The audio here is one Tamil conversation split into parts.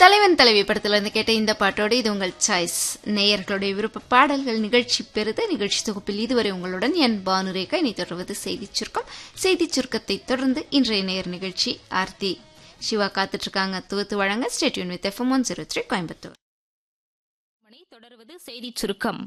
தலைவன் தலைவி படத்துல இருந்து கேட்ட இந்த பாட்டோடு இது உங்கள் சாய்ஸ் நேயர்களுடைய விருப்ப பாடல்கள் நிகழ்ச்சி பெறுத நிகழ்ச்சி தொகுப்பில் இதுவரை உங்களுடன் என் பானுரேகா இனி தொடர்வது செய்தி சுருக்கம் செய்தி சுருக்கத்தை தொடர்ந்து இன்றைய நேயர் நிகழ்ச்சி ஆர்த்தி சிவா காத்துட்டு இருக்காங்க துவத்து வழங்க stay tuned with FM one zero three Coimbatore மணி தொடர்வது செய்திச் சுருக்கம்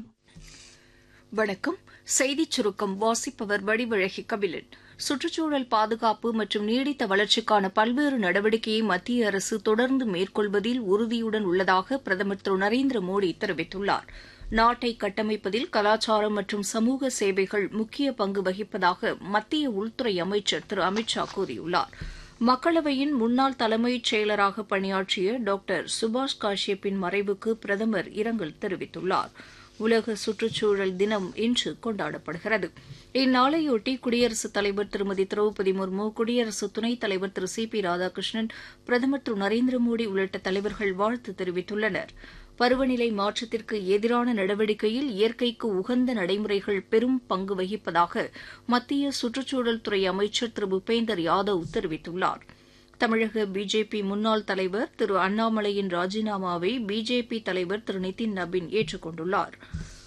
வணக்கம் செய்திச் சுருக்கம் வாசிப்பவர் வடிவழகி கபிலன் சுற்றுச்சூழல் பாதுகாப்பு மற்றும் நீடித்த வளர்ச்சிக்கான பல்வேறு நடவடிக்கையை மத்திய அரசு தொடர்ந்து மேற்கொள்வதில் உறுதியுடன் உள்ளதாக பிரதமர் திரு நரேந்திர மோடி தெரிவித்துள்ளார் நாட்டை கட்டமைப்பதில் கலாச்சாரம் மற்றும் சமூக சேவைகள் முக்கிய பங்கு வகிப்பதாக மத்திய உள்துறை அமைச்சர் திரு அமித் ஷா கூறியுள்ளார் மக்களவையின் முன்னாள் தலைமைச் செயலராக பணியாற்றிய டாக்டர் சுபாஷ் காஷ்யப்பின் மறைவுக்கு பிரதமர் இரங்கல் தெரிவித்துள்ளார் உலக சுற்றுச்சூழல் தினம் இன்று கொண்டாடப்படுகிறது இந்நாளையொட்டி குடியரசுத் தலைவர் திருமதி திரௌபதி முர்மு குடியரசு துணைத் தலைவர் திரு சி பி ராதாகிருஷ்ணன் பிரதமர் திரு நரேந்திர மோடி உள்ளிட்ட தலைவர்கள் வாழ்த்து தெரிவித்துள்ளனர் பருவநிலை மாற்றத்திற்கு எதிரான நடவடிக்கையில் இயற்கைக்கு உகந்த நடைமுறைகள் பெரும் பங்கு வகிப்பதாக மத்திய சுற்றுச்சூழல் துறை அமைச்சர் திரு பூபேந்தர் யாதவ் தெரிவித்துள்ளார் தமிழக பிஜேபி முன்னாள் தலைவர் திரு அண்ணாமலையின் ராஜினாமாவை பிஜேபி தலைவர் திரு நிதின் நபின் ஏற்றுக் கொண்டுள்ளார்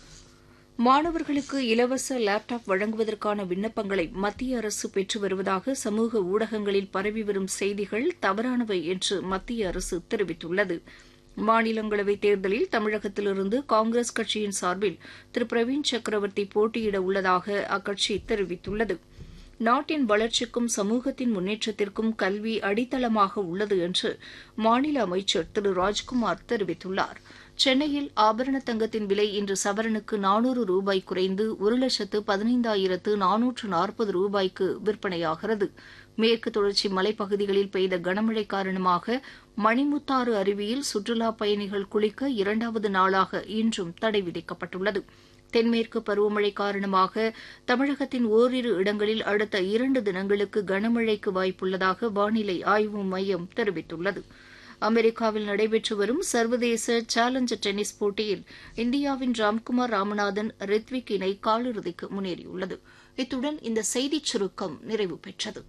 மாணவர்களுக்கு இலவச லேப்டாப் வழங்குவதற்கான விண்ணப்பங்களை மத்திய அரசு பெற்று வருவதாக சமூக ஊடகங்களில் பரவி வரும் செய்திகள் தவறானவை என்று மத்திய அரசு தெரிவித்துள்ளது மாநிலங்களவை தேர்தலில் தமிழகத்திலிருந்து காங்கிரஸ் கட்சியின் சார்பில் திரு பிரவீன் சக்கரவர்த்தி போட்டியிட உள்ளதாக அக்கட்சி தெரிவித்துள்ளது நாட்டின் வளர்ச்சிக்கும் சமூகத்தின் முன்னேற்றத்திற்கும் கல்வி அடித்தளமாக உள்ளது என்று மாநில அமைச்சர் திரு ராஜ்குமார் தெரிவித்துள்ளார் சென்னையில் ஆபரண தங்கத்தின் விலை இன்று சவரனுக்கு நானூறு ரூபாய் குறைந்து ஒரு லட்சத்து பதினைந்தாயிரத்து நானூற்று நாற்பது ரூபாய்க்கு விற்பனையாகிறது மேற்கு தொடர்ச்சி மலைப்பகுதிகளில் பெய்த கனமழை காரணமாக மணிமுத்தாறு அருவியில் சுற்றுலாப் பயணிகள் குளிக்க இரண்டாவது நாளாக இன்றும் தடை விதிக்கப்பட்டுள்ளது தென்மேற்கு பருவமழை காரணமாக தமிழகத்தின் ஓரிரு இடங்களில் அடுத்த இரண்டு தினங்களுக்கு கனமழைக்கு வாய்ப்புள்ளதாக வானிலை ஆய்வு மையம் தெரிவித்துள்ளது அமெரிக்காவில் நடைபெற்று வரும் சர்வதேச சேலஞ்சர் டென்னிஸ் போட்டியில் இந்தியாவின் ராம்குமார் ராமநாதன் ரித்விக் இணை காலிறுதிக்கு முன்னேறியுள்ளது இத்துடன் இந்த செய்திச் சுருக்கம் நிறைவு பெற்றது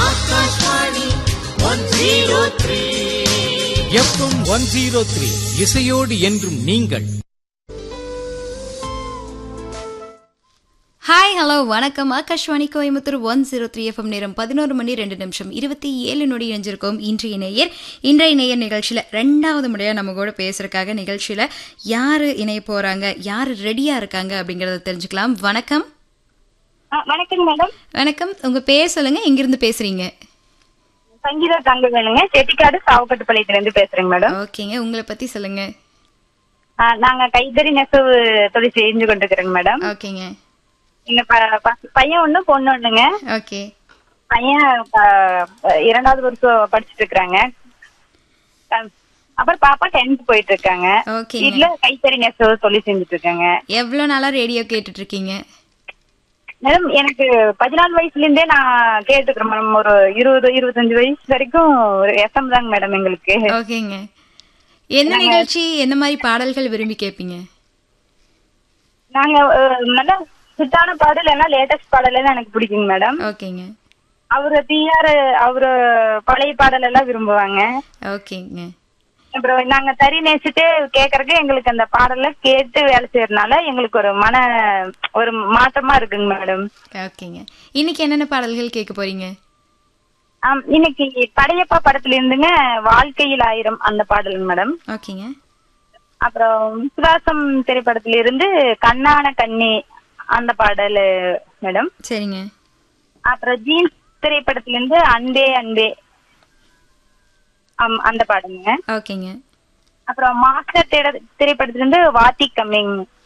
எஃப்எம் ஒன் ஜீரோ த்ரீ இசையோடு என்றும் நீங்கள் ஹாய் ஹலோ வணக்கம் Akashvani Coimbatore one zero three FM நேரம் பதினோரு மணி ரெண்டு நிமிஷம் இருபத்தி ஏழு நொடி இணைஞ்சிருக்கோம் இன்றைய நேயர் இன்றைய நேயர் நிகழ்ச்சியில் ரெண்டாவது முறையாக நம்ம கூட பேசுறதுக்காக நிகழ்ச்சியில் யார் இணைய போகிறாங்க யார் ரெடியாக இருக்காங்க அப்படிங்கிறத தெரிஞ்சுக்கலாம் வணக்கம் ஆ, வணக்கங்க மேடம் வணக்கம் உங்கள் பேர் சொல்லுங்கள் எங்கிருந்து பேசுகிறீங்க சங்கீதா தங்க வேணுங்க செட்டிக்காடு சாவக்கட்டுப்பாளையத்துல இருந்து பேசுறேங்க மேடம் ஓகேங்க உங்களை பற்றி சொல்லுங்கள் ஆ, நாங்க கைத்தறி நெசவு தொழில் செஞ்சு கொண்டிருக்கிறோங்க மேடம் ஓகேங்க எங்க ப- ப- பையன் ஒண்ணு பொண்ணு ஒண்ணுங்க ஓகே பையன் ப- இரண்டாவது வருஷம் படிச்சுட்டு இருக்கிறாங்க அப்புறம் பாப்பா டென்த் போயிட்டு இருக்காங்க ஓகேங்க வீட்டுல கைத்தறி நெசவு தொழில் செஞ்சுட்டு இருக்காங்க எவ்வளோ நாளாக ரேடியோ கேட்டுட்டு இருக்கீங்க மேடம் எனக்கு பதினாலு வயசுல இருந்தே நான் கேட்டுக்கிறேன் மேடம் ஒரு இருபது இருபத்தஞ்சு வயசு வரைக்கும் ஒரு எஃப்எம் தாங்க மேடம் எங்களுக்கு ஓகேங்க என்ன நிகழ்ச்சி என்ன மாதிரி பாடல்கள் விரும்பி கேட்பீங்க நாங்க அஹ், நல்ல ஹிட்டான பாடல் எல்லாம் லேட்டஸ்ட் பாடல் எல்லாம் எனக்கு பிடிக்குங்க மேடம் ஓகேங்க அவரு டிஆர் அவரு பழைய பாடல் எல்லாம் விரும்புவாங்க ஓகேங்க அப்புறம் நாங்க தறி நேசிட்டு கேக்குறதுக்கு எங்களுக்கு அந்த பாடல கேட்டு வேலை செய்யறதுனால எங்களுக்கு ஒரு மன ஒரு மாற்றமா இருக்குங்க மேடம் ஓகேங்க இன்னைக்கு என்னென்ன பாடல்கள் கேட்க போறீங்க ஆம், இன்னைக்கு படையப்பா படத்துல இருந்துங்க வாழ்க்கையில் ஆயிரம் அந்த பாடலுங்க மேடம் ஓகேங்க அப்புறம் விசுவாசம் திரைப்படத்துல இருந்து கண்ணான கண்ணி அந்த பாடல் மேடம் சரிங்க அப்புறம் ஜீன்ஸ் திரைப்படத்துல இருந்து அன்பே அன்பே ஆம், அந்த பாடலுங்க ஓகேங்க அப்புறம் மாஸ்டர் திரை- திரைப்படத்துல இருந்து வாத்தி கம்மிங்